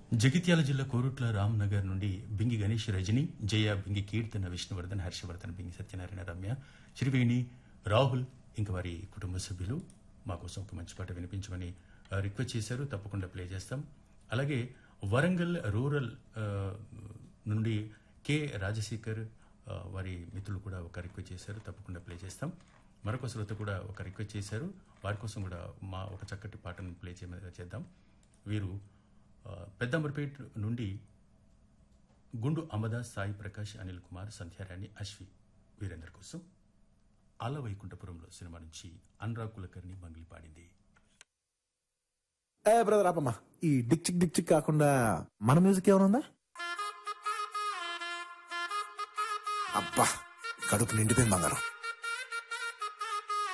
జగిత్యాల జిల్లా కోరుట్ల రామ్నగర్ నుండి బింగి గణేష్ రజని జయ బింగి కీర్తన విష్ణువర్ధన్ హర్షవర్ధన్ బింగి సత్యనారాయణ రమ్య శ్రీవేణి రాహుల్ ఇంకా వారి కుటుంబ సభ్యులు మా కోసం ఒక మంచి పాట వినిపించమని ఆ, రిక్వెస్ట్ చేశారు తప్పకుండా ప్లే చేస్తాం అలాగే వరంగల్ రూరల్ ఆ, నుండి కె రాజశేఖర్ ఆ, వారి మిత్రులు కూడా ఒక రిక్వెస్ట్ చేశారు తప్పకుండా ప్లే చేస్తాం మరొక శ్రోత కూడా ఒక రిక్వెస్ట్ చేశారు వారి కోసం కూడా మా ఒక చక్కటి పాటను ప్లే చేయమని చేద్దాం వీరు ఆ, పెద్దంబర్పేట్ నుండి గుండు అమదాస్ సాయి ప్రకాష్ అనిల్ కుమార్ సంధ్యారాణి అశ్వి వీరందరి కోసం అల వైకుంఠపురంలో సినిమా నుంచి అనురాగ్ కులకర్ణి మంగిలి పాడింది ఏ బ్రదర్ ఆపమ్మా ఈ డిక్ చిక్ డిక్ చిక్ కాకుండా మన మ్యూజిక్ ఏమైనా ఉందా అబ్బా కడుపు నిండిపోయింది బంగారం